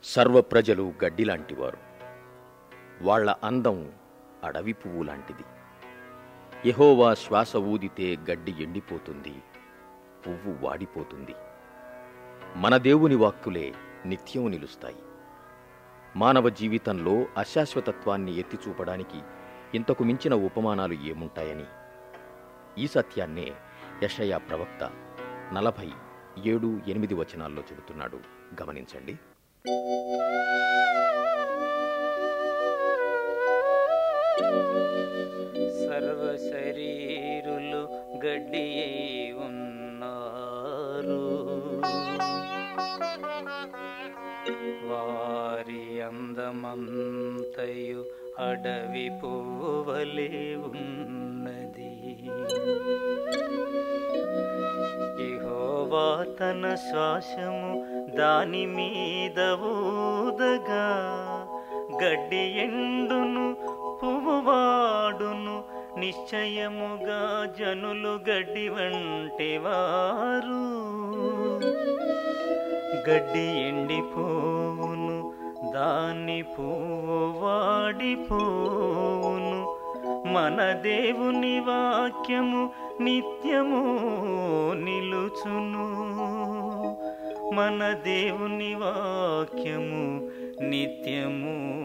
సర్వ ప్రజలు గడ్డిలాంటివారు వాళ్ళ అందం అడవి పువ్వు లాంటిది యెహోవా శ్వాస ఊదితే గడ్డి ఎండిపోతుంది పువ్వు వాడిపోతుంది మన దేవుని వాక్కులే నిత్యం నిలుస్తాయి మానవ జీవితంలో అశాశ్వతత్వాన్ని ఎత్తి చూపడానికి ఇంతకు మించిన ఉపమానాలు ఏముంటాయని ఈ సత్యాన్నే యషయా ప్రవక్త నలభై ఏడు ఎనిమిది వచనాల్లో చెబుతున్నాడు గమనించండి సర్వ శరీరులు గడ్డి అయి ఉన్నారు వారి అందమంతయు అడవి పువ్వువలే ఉన్నది యెహోవా తన శ్వాసము దాని మీద ఊదగా గడ్డి ఎండును పువ్వువాడును నిశ్చయముగా జనులు గడ్డి వంటి వారు గడ్డి ఎండిపోవును దాని పువ్వు వాడిపోవును మన దేవుని వాక్యము నిత్యము నిలుచును మన దేవుని వాక్యము నిత్యము